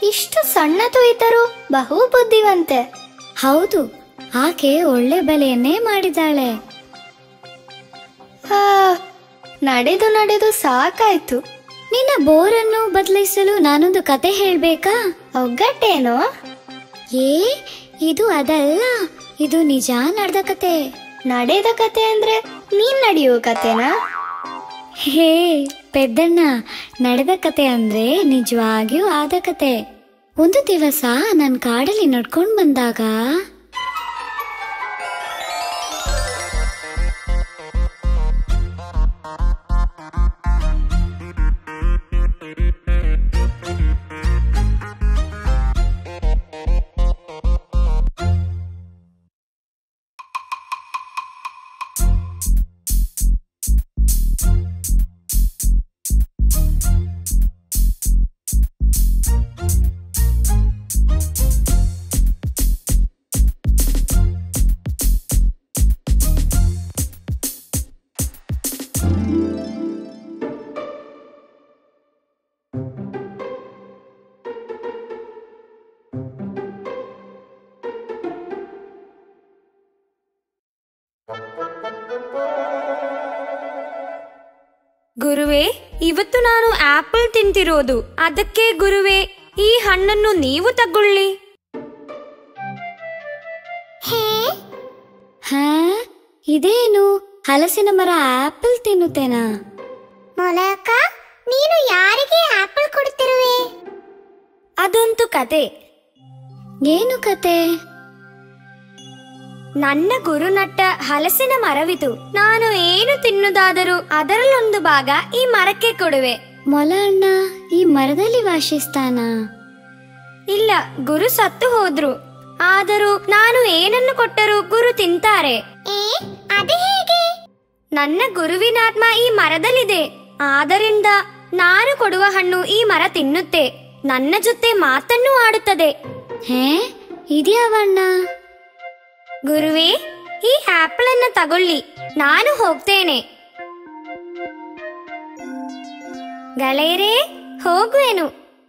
ಇಷ್ಟು ಸಣ್ಣದು ಇದ್ದರೂ ಬಹು ಬುದ್ಧಿವಂತೆ ಹೌದು ಆಕೆ ಒಳ್ಳೆ ಬೆಲೆಯನ್ನೇ ಮಾಡಿದಾಳೆ ಆ, ನಡೆದು ನಡೆದು ಸಾಕಾಯ್ತು ನಿನ್ನ ಬೋರನ್ನು ಬದಲಿಸಲು ನಾನೊಂದು ಕತೆ ಹೇಳ್ಬೇಕಾ ಒಗ್ಗಟ್ಟೇನೋ ಏ ಇದು ಅದಲ್ಲ ಇದು ನಿಜ ನಡೆದ ಕತೆ ನಡೆದ ಕತೆ ಅಂದ್ರೆ ನೀನ್ ನಡೆಯುವ ಕತೆನಾ ಹೇ ಪೆದ್ದಣ್ಣ ನಡೆದ ಕತೆ ಅಂದ್ರೆ ನಿಜವಾಗಿಯೂ ಆದ ಕತೆ ಒಂದು ದಿವಸ ನಾನು ಕಾಡಲ್ಲಿ ನಡ್ಕೊಂಡು ಬಂದಾಗ ಗುರುವೇ ಇವತ್ತು ನಾನು ಆಪಲ್ ತಿಂತಿರೋದು ಅದಕ್ಕೆ ಗುರುವೇ ಈ ಹಣ್ಣನ್ನು ನೀವು ತಗೊಳ್ಳಿ ಹಾ ಇದೇನು ಹಲಸಿನ ಮರ ಆಪಲ್ ತಿನ್ನುತ್ತೇನಾ ಮೊಲಕ ನೀನು ಯಾರಿಗೆ ಆಪಲ್ ಕೊಡ್ತಿರುವೆ ಅದಂತೂ ಕತೆ ಏನು ಕತೆ ನನ್ನ ಗುರು ನಟ್ಟ ಹಲಸಿನ ಮರವಿದು ನಾನು ಏನು ತಿನ್ನುವುದಾದರೂ ಅದರಲ್ಲೊಂದು ಭಾಗ ಈ ಮರಕ್ಕೆ ಕೊಡುವೆ ಮೊಲ ಅಣ್ಣ ಈ ಮರದಲ್ಲಿ ವಾಸಿಸ್ತಾನ ಇಲ್ಲ ಗುರು ಸತ್ತು ಹೋದ್ರು ಆದರೂ ನಾನು ಏನನ್ನು ಕೊಟ್ಟರೂ ಗುರು ತಿಂತಾರೆ ಏ ಅದು ಹೇಗೆ ನನ್ನ ಗುರುವಿನಾತ್ಮ ಈ ಮರದಲ್ಲಿದೆ ಆದ್ದರಿಂದ ನಾನು ಕೊಡುವ ಹಣ್ಣು ಈ ಮರ ತಿನ್ನುತ್ತೆ ನನ್ನ ಜೊತೆ ಮಾತನ್ನು ಆಡುತ್ತದೆ ಹೇ ಇದ್ಯಾವಣ್ಣ ಗುರುವೇ ಈ ಆಪಲ್ ಅನ್ನ ತಗೊಳ್ಳಿ ನಾನು ಹೋಗ್ತೇನೆ ಗೆಳೆಯರೇ ಹೋಗುವೆನು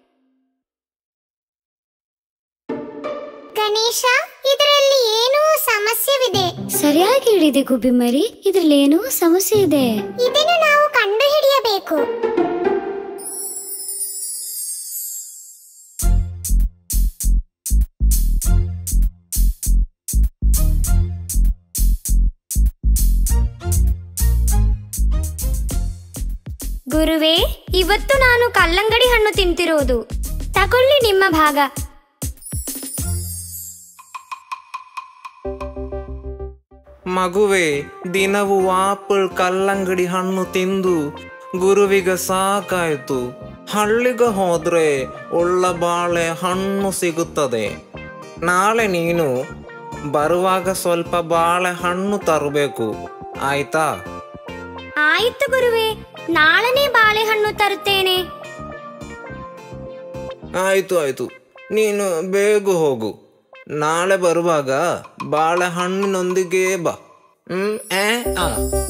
ಗಣೇಶ ಇದರಲ್ಲಿ ಏನೋ ಸಮಸ್ಯೆವಿದೆ ಸರಿಯಾಗಿ ಹಿಡಿದೆ ಗುಬ್ಬಿ ಮರಿ ಇದ್ರಲ್ಲಿ ಏನೋ ಸಮಸ್ಯೆ ಇದೆ ಇದನ್ನು ನಾವು ಕಂಡು ಹಿಡಿಯಬೇಕು ಗುರುವೇ ಇವತ್ತು ನಾನು ಕಲ್ಲಂಗಡಿ ಹಣ್ಣು ತಿಂತಿರೋದು ತಗೊಳ್ಳಿ ನಿಮ್ಮ ಭಾಗ ಮಗುವೆ ದಿನವೂ ಆಪಲ್ ಕಲ್ಲಂಗಡಿ ಹಣ್ಣು ತಿಂದು ಗುರುವಿಗ ಸಾಕಾಯ್ತು ಹಳ್ಳಿಗ ಹೋದ್ರೆ ಒಳ್ಳ ಬಾಳೆ ಹಣ್ಣು ಸಿಗುತ್ತದೆ ನಾಳೆ ನೀನು ಬರುವಾಗ ಸ್ವಲ್ಪ ಬಾಳೆ ಹಣ್ಣು ತರಬೇಕು ಆಯ್ತಾ ಆಯಿತು ಗುರುವೇ ನಾಳನೇ ಬಾಳೆಹಣ್ಣು ತರುತ್ತೇನೆ ಆಯ್ತು ಆಯ್ತು ನೀನು ಬೇಗ ಹೋಗು ನಾಳೆ ಬರುವಾಗ ಬಾಳೆಹಣ್ಣಿನೊಂದಿಗೆ ಬಾ ಹ್ಮ್ ಏ ಆ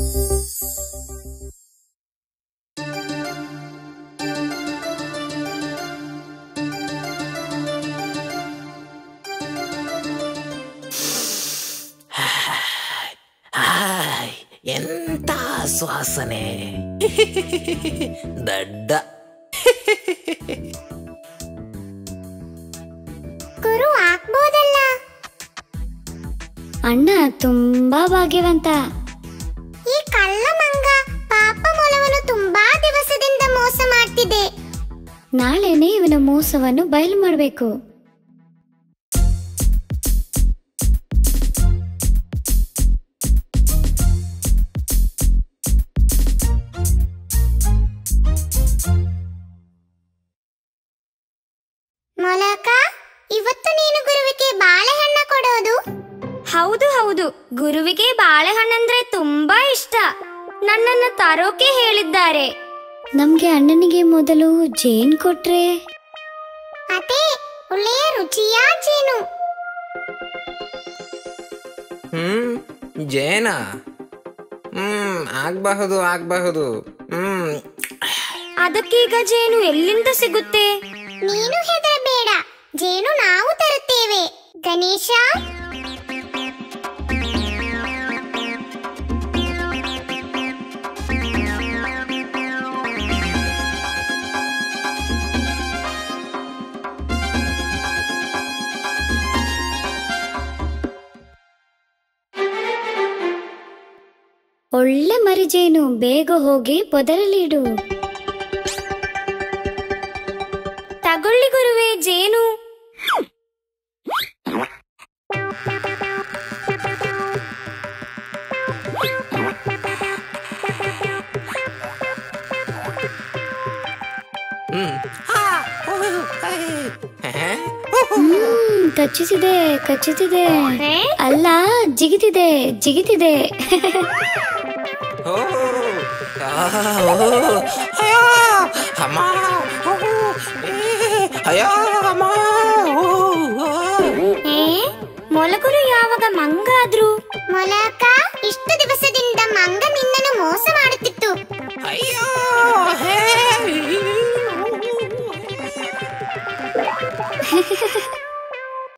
ಹಾಯ್ ಎಂತ ಸುವಾಸನೆ ದಡ್ಡ ಗುರು ಆಗ್ಬೋದಲ್ಲ ಅಣ್ಣ ತುಂಬಾ ಭಾಗ್ಯವಂತ ಈ ಕಳ್ಳ ಮಂಗ ಪಾಪ ಮೊಲವನ್ನು ತುಂಬಾ ದಿವಸದಿಂದ ಮೋಸ ಮಾಡ್ತಿದೆ ನಾಳೆನೆ ಇವನ ಮೋಸವನ್ನು ಬಯಲು ಮಾಡಬೇಕು ಮೊಲಕ ಇವತ್ತು ನೀನು ಗುರುವಿಗೆ ಬಾಳೆಹಣ್ಣ ಕೊಡೋದು ಹೌದು ಹೌದು ಗುರುವಿಗೆ ಬಾಳೆಹಣ್ಣಂದ್ರೆ ತುಂಬಾ ಇಷ್ಟ ನನ್ನನ್ನು ತರೋಕೆ ಹೇಳಿದ್ದಾರೆ ನಮ್ಗೆ ಅಣ್ಣನಿಗೆ ಮೊದಲು ಜೇನ್ ಕೊಟ್ರೆ ಅದೇ ಒಳ್ಳೆಯ ರುಚಿಯ ಜೇನು ಹ್ಮ್ ಜೇನ ಹ್ಮ್ ಆಗ್ಬಹುದು ಆಗ್ಬಹುದು ಹ್ಮ್ ಅದಕ್ಕೀಗ ಜೇನು ಎಲ್ಲಿಂದ ಸಿಗುತ್ತೆ ನೀನು ಹೆದರಬೇಡ ಜೇನು ನಾವು ತರುತ್ತೇವೆ ಗಣೇಶ ಒಳ್ಳೆ ಮರಿಜೇನು ಬೇಗ ಹೋಗಿ ಪೊದರಲಿಡು ತಗೊಳ್ಳಿ ಗುರುವೆ ಜೇನು ಹ್ಮ್ ಆ, ಓ, ಹೇ, ಹ್ಮ್ ಕಚ್ಚುತ್ತಿದೆ ಕಚ್ಚುತ್ತಿದೆ ಅಲ್ಲ ಜಿಗಿತಿದೆ ಜಿಗಿತಿದೆ ಓ, ಆ, ಓ, ಅಯ್ಯೋ, ಅಮ್ಮ, ಓ, ಏ, ಅಯ್ಯೋ, ಅಮ್ಮ, ಓ, ಓ. ಏ ಮೊಲಕರು ಯಾವಾಗ ಮಂಗಾದ್ರು ಮೊಲಕ ಇಷ್ಟು ದಿವಸದಿಂದ ಮಂಗ ನಿನ್ನನ್ನು ಮೋಸ ಮಾಡುತ್ತಿತ್ತು ಅಯ್ಯೋ ಹೇ